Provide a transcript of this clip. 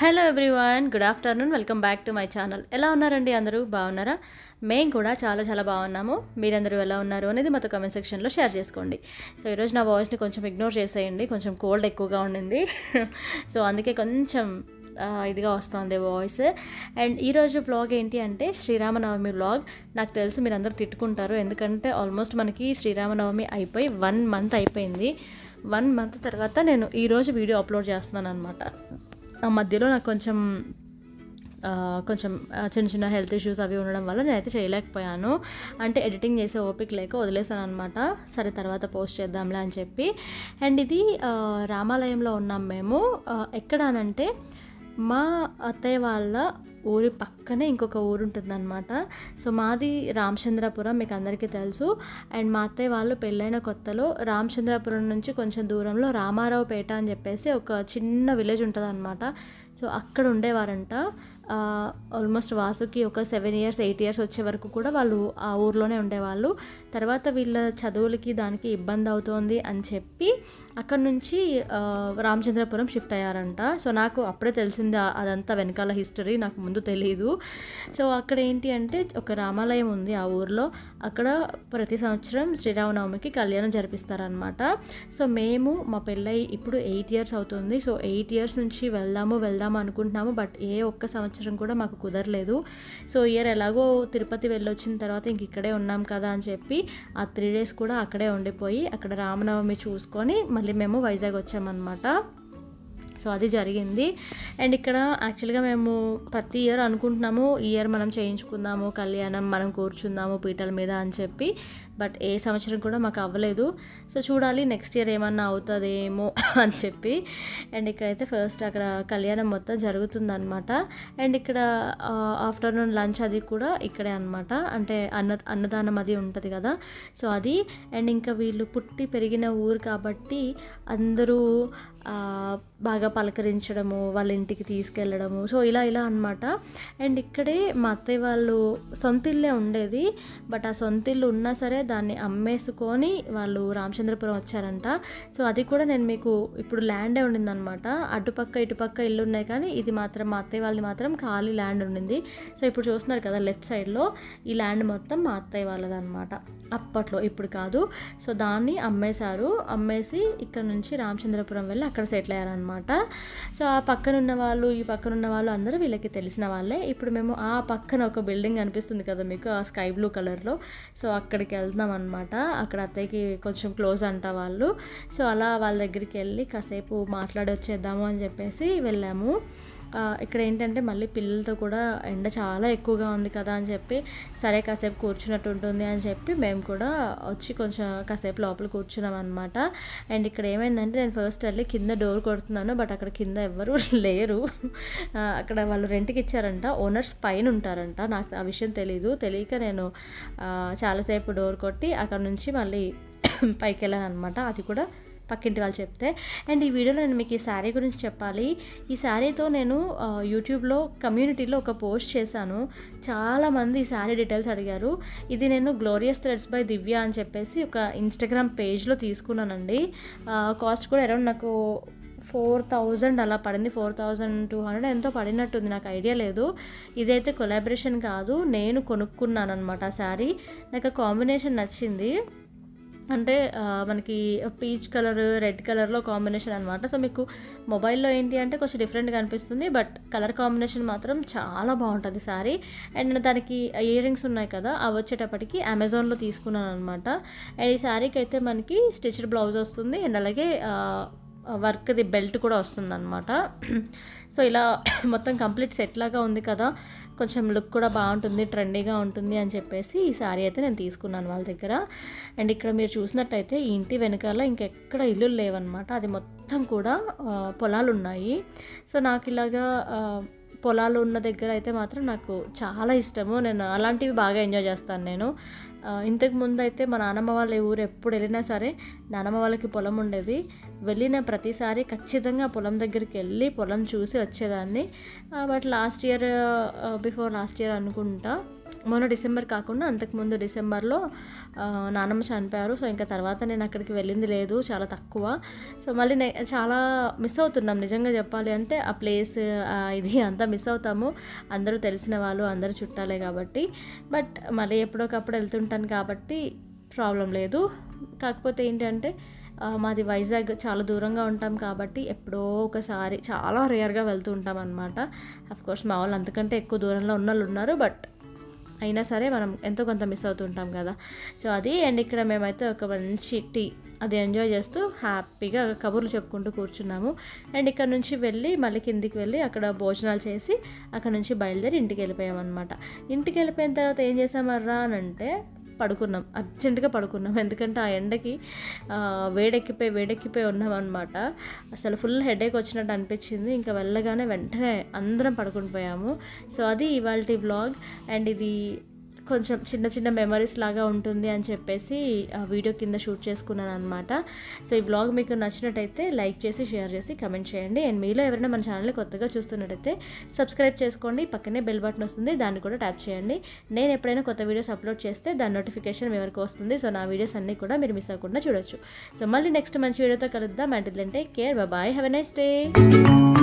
hello everyone good afternoon welcome back to my channel ఎలా ఉన్నారండి అందరూ బాగున్నారా మేము కూడా చాలా చాలా బాగున్నాము మీరందరూ ఎలా ఉన్నారు అనేది మాతో కమెంట్ సెక్షన్లో షేర్ చేసుకోండి సో ఈరోజు నా వాయిస్ని కొంచెం ఇగ్నోర్ చేసేయండి కొంచెం కోల్డ్ ఎక్కువగా ఉండింది సో అందుకే కొంచెం ఆ, ఇదిగా వస్తుంది వాయిస్ అండ్ ఈరోజు వ్లాగ్ ఏంటి అంటే శ్రీరామనవమి వ్లాగ్ నాకు తెలుసు మీరు అందరూ తిట్టుకుంటారు ఎందుకంటే ఆల్మోస్ట్ మనకి శ్రీరామనవమి అయిపోయి వన్ మంత్ అయిపోయింది వన్ మంత్ తర్వాత నేను ఈరోజు వీడియో అప్లోడ్ చేస్తున్నాను అనమాట ఆ మధ్యలో నాకు కొంచెం ఆ, కొంచెం ఆ, చిన్న చిన్న హెల్త్ ఇష్యూస్ అవి ఉండడం వల్ల నేనైతే చేయలేకపోయాను అంటే ఎడిటింగ్ చేసే ఓపిక లేక వదిలేసాను అనమాట సరే తర్వాత పోస్ట్ చేద్దాంలే అని చెప్పి అండ్ ఇది ఆ, రామాలయంలో ఉన్నాం మేము ఆ, ఎక్కడ అనంటే మా అత్తయ్య వాళ్ళ ఊరి పక్కనే ఇంకొక ఊరు ఉంటుందన్నమాట సో మాది రామచంద్రపురం మీకు అందరికీ తెలుసు అండ్ మా అత్తయ్య వాళ్ళు పెళ్ళైన కొత్తలో రామచంద్రపురం నుంచి కొంచెం దూరంలో రామారావుపేట అని చెప్పేసి ఒక చిన్న విలేజ్ ఉంటుంది సో అక్కడ ఉండేవారంట ఆల్మోస్ట్ వాసుకి ఒక సెవెన్ ఇయర్స్ ఎయిట్ ఇయర్స్ వచ్చే వరకు కూడా వాళ్ళు ఆ ఊర్లోనే ఉండేవాళ్ళు తర్వాత వీళ్ళ చదువులకి దానికి ఇబ్బంది అవుతోంది అని చెప్పి అక్కడ నుంచి ఆ, రామచంద్రపురం షిఫ్ట్ అయ్యారంట సో నాకు అప్పుడే తెలిసింది ఆ- అదంతా వెనకాల హిస్టరీ నాకు ముందు తెలియదు సో అక్కడ ఏంటి అంటే ఒక రామాలయం ఉంది ఆ ఊర్లో అక్కడ ప్రతి సంవత్సరం శ్రీరామనవమికి కళ్యాణం జరిపిస్తారనమాట సో మేము మా పెళ్ళై ఇప్పుడు ఎయిట్ ఇయర్స్ అవుతుంది సో ఎయిట్ ఇయర్స్ నుంచి వెళ్దాము వెళ్దాము అనుకుంటున్నాము బట్ ఏ ఒక్క సంవత్సరం కూడా మాకు కుదరలేదు సో ఇయర్ ఎలాగో తిరుపతి వెళ్ళొచ్చిన తర్వాత ఇంక ఇక్కడే ఉన్నాం కదా అని చెప్పి ఆ త్రీ డేస్ కూడా అక్కడే ఉండిపోయి అక్కడ రామనవమి చూసుకొని మళ్ళీ మేము వైజాగ్ వచ్చామన్నమాట సో అది జరిగింది అండ్ ఇక్కడ యాక్చువల్గా మేము ప్రతి ఇయర్ అనుకుంటున్నాము ఈ ఇయర్ మనం చేయించుకుందాము కళ్యాణం మనం కూర్చుందాము పీటల మీద అని చెప్పి బట్ ఏ సంవత్సరం కూడా మాకు అవ్వలేదు సో చూడాలి నెక్స్ట్ ఇయర్ ఏమన్నా అవుతుందేమో అని చెప్పి అండ్ ఇక్కడైతే ఫస్ట్ అక్కడ కళ్యాణం మొత్తం జరుగుతుందన్నమాట అండ్ ఇక్కడ ఆఫ్టర్నూన్ లంచ్ అది కూడా ఇక్కడే అనమాట అంటే అన్న అన్నదానం అది ఉంటుంది కదా సో అది అండ్ ఇంకా వీళ్ళు పుట్టి పెరిగిన ఊరు కాబట్టి అందరూ ఆ, బాగా పలకరించడము వాళ్ళ ఇంటికి తీసుకెళ్ళడము సో ఇలా ఇలా అనమాట అండ్ ఇక్కడే మా అత్తయ్య వాళ్ళు సొంత ఇల్లే ఉండేది బట్ ఆ సొంత ఇల్లు ఉన్నా సరే దాన్ని అమ్మేసుకొని వాళ్ళు రామచంద్రపురం వచ్చారంట సో అది కూడా నేను మీకు ఇప్పుడు ల్యాండే ఉండిందనమాట అటుపక్క ఇటుపక్క ఇల్లు ఉన్నాయి కానీ ఇది మాత్రం మా అత్తయ్య వాళ్ళది మాత్రం ఖాళీ ల్యాండ్ ఉండింది సో ఇప్పుడు చూస్తున్నారు కదా లెఫ్ట్ సైడ్లో ఈ ల్యాండ్ మొత్తం మా అత్తయ్య వాళ్ళదన్నమాట అప్పట్లో ఇప్పుడు కాదు సో దాన్ని అమ్మేశారు అమ్మేసి ఇక్కడ నుంచి రామచంద్రపురం వెళ్ళి అక్కడ సెటిల్ అయ్యారనమాట సో ఆ పక్కన ఉన్న వాళ్ళు ఈ పక్కన ఉన్న వాళ్ళు అందరూ వీళ్ళకి తెలిసిన వాళ్ళే ఇప్పుడు మేము ఆ పక్కన ఒక బిల్డింగ్ అనిపిస్తుంది కదా మీకు ఆ స్కై బ్లూ కలర్లో సో అక్కడికి వెళ్తున్నాం అనమాట అక్కడ అత్తయ్యకి కొంచెం క్లోజ్ అంట వాళ్ళు సో అలా వాళ్ళ దగ్గరికి వెళ్ళి కాసేపు మాట్లాడి వచ్చేద్దాము అని చెప్పేసి వెళ్ళాము ఆ, ఇక్కడ ఏంటంటే మళ్ళీ పిల్లలతో కూడా ఎండ చాలా ఎక్కువగా ఉంది కదా అని చెప్పి సరే కాసేపు కూర్చున్నట్టు ఉంటుంది అని చెప్పి మేము కూడా వచ్చి కొంచెం కాసేపు లోపల కూర్చున్నాం అనమాట అండ్ ఇక్కడ ఏమైందంటే నేను ఫస్ట్ వెళ్ళి కింద డోర్ కొడుతున్నాను బట్ అక్కడ కింద ఎవ్వరూ లేరు ఆ, అక్కడ వాళ్ళు రెంట్కి ఇచ్చారంట ఓనర్స్ పైన ఉంటారంట నాకు ఆ విషయం తెలీదు తెలియక నేను ఆ, చాలాసేపు డోర్ కొట్టి అక్కడ నుంచి మళ్ళీ పైకి వెళ్ళాను అనమాట అది కూడా పక్కింటి వాళ్ళు చెప్తే అండ్ ఈ వీడియోలో నేను మీకు ఈ శారీ గురించి చెప్పాలి ఈ శారీతో నేను ఆ, యూట్యూబ్లో కమ్యూనిటీలో ఒక పోస్ట్ చేశాను చాలామంది ఈ శారీ డీటెయిల్స్ అడిగారు ఇది నేను గ్లోరియస్ థ్రెడ్స్ బై దివ్య అని చెప్పేసి ఒక ఇన్స్టాగ్రామ్ పేజ్లో తీసుకున్నానండి ఆ, కాస్ట్ కూడా అరౌండ్ నాకు ఫోర్ థౌజండ్ అలా పడింది ఫోర్ థౌజండ్ టూ హండ్రెడ్ ఎంతో పడినట్టుంది నాకు ఐడియా లేదు ఇదైతే కొలాబరేషన్ కాదు నేను కొనుక్కున్నాను అనమాట ఆ శారీ నాకు ఆ కాంబినేషన్ నచ్చింది అంటే ఆ, మనకి పీచ్ కలర్ రెడ్ కలర్లో కాంబినేషన్ అనమాట సో మీకు మొబైల్లో ఏంటి అంటే కొంచెం డిఫరెంట్గా అనిపిస్తుంది బట్ కలర్ కాంబినేషన్ మాత్రం చాలా బాగుంటుంది సారీ అండ్ దానికి ఇయర్ రింగ్స్ ఉన్నాయి కదా అవి వచ్చేటప్పటికి అమెజాన్లో తీసుకున్నాను అనమాట అండ్ ఈ శారీకి అయితే మనకి స్టిచ్డ్ బ్లౌజ్ వస్తుంది అండ్ అలాగే వర్క్ది బెల్ట్ కూడా వస్తుంది అనమాట సో ఇలా మొత్తం కంప్లీట్ సెట్ లాగా ఉంది కదా కొంచెం లుక్ కూడా బాగుంటుంది ట్రెండీగా ఉంటుంది అని చెప్పేసి ఈ శారీ అయితే నేను తీసుకున్నాను వాళ్ళ దగ్గర అండ్ ఇక్కడ మీరు చూసినట్టయితే ఈ ఇంటి వెనకాల ఇంకెక్కడ ఇల్లు లేవన్నమాట అది మొత్తం కూడా ఆ, పొలాలు ఉన్నాయి సో నాకు ఇలాగా ఆ, పొలాలు ఉన్న దగ్గర అయితే మాత్రం నాకు చాలా ఇష్టము నేను అలాంటివి బాగా ఎంజాయ్ చేస్తాను నేను ఆ, ఇంతకు ముందు అయితే మా నాన్నమ్మ వాళ్ళ ఊరు ఎప్పుడు వెళ్ళినా సరే నాన్నమ్మ వాళ్ళకి పొలం ఉండేది వెళ్ళిన ప్రతిసారి ఖచ్చితంగా పొలం దగ్గరికి వెళ్ళి పొలం చూసి వచ్చేదాన్ని but last year before last year అనుకుంటా మొన్న డిసెంబర్ కాకుండా అంతకుముందు డిసెంబర్లో ఆ, నానమ్మ చనిపోయారు సో ఇంకా తర్వాత నేను అక్కడికి వెళ్ళింది లేదు చాలా తక్కువ సో మళ్ళీ నే చాలా మిస్ అవుతున్నాం నిజంగా చెప్పాలి అంటే ఆ ప్లేస్ ఇది అంతా మిస్ అవుతాము అందరూ తెలిసిన వాళ్ళు అందరూ చుట్టాలే కాబట్టి బట్ మళ్ళీ ఎప్పుడోకప్పుడు వెళ్తుంటాను కాబట్టి ప్రాబ్లం లేదు కాకపోతే ఏంటంటే ఆ, మాది వైజాగ్ చాలా దూరంగా ఉంటాం కాబట్టి ఎప్పుడో ఒకసారి చాలా రేర్గా వెళ్తూ ఉంటాం అనమాట కోర్స్ మా వాళ్ళు అంతకంటే ఎక్కువ దూరంలో ఉన్న వాళ్ళు ఉన్నారు బట్ అయినా సరే మనం ఎంతో కొంత మిస్ అవుతుంటాం కదా సో అది అండ్ ఇక్కడ మేమైతే ఒక మంచి టీ అది ఎంజాయ్ చేస్తూ హ్యాపీగా కబుర్లు చెప్పుకుంటూ కూర్చున్నాము అండ్ ఇక్కడ నుంచి వెళ్ళి మళ్ళీ కిందికి వెళ్ళి అక్కడ భోజనాలు చేసి అక్కడ నుంచి బయలుదేరి ఇంటికి వెళ్ళిపోయాం అనమాట ఇంటికి వెళ్ళిపోయిన తర్వాత ఏం చేసామర్రా అని అంటే పడుకున్నాం అర్జెంటుగా పడుకున్నాం ఎందుకంటే ఆ ఎండకి ఆ, వేడెక్కిపోయి వేడెక్కిపోయి ఉన్నాం అనమాట అసలు ఫుల్ హెడేక్ వచ్చినట్టు అనిపించింది ఇంకా వెళ్ళగానే వెంటనే అందరం పడుకుని పోయాము సో అది ఇవాళ వ్లాగ్ అండ్ ఇది కొంచెం చిన్న చిన్న మెమరీస్ లాగా ఉంటుంది అని చెప్పేసి ఆ వీడియో కింద షూట్ చేసుకున్నాను అనమాట సో ఈ బ్లాగ్ మీకు నచ్చినట్టయితే లైక్ చేసి షేర్ చేసి కమెంట్ చేయండి అండ్ మీలో ఎవరైనా మన ఛానల్ని కొత్తగా చూస్తున్నట్టయితే సబ్స్క్రైబ్ చేసుకోండి పక్కనే బెల్ బటన్ వస్తుంది దాన్ని కూడా ట్యాప్ చేయండి నేను ఎప్పుడైనా కొత్త వీడియోస్ అప్లోడ్ చేస్తే దాని నోటిఫికేషన్ మీ వరకు వస్తుంది సో నా వీడియోస్ అన్నీ కూడా మీరు మిస్ అవ్వకుండా చూడొచ్చు సో మళ్ళీ నెక్స్ట్ మంచి వీడియోతో కలుద్దాం until take care bye have a nice day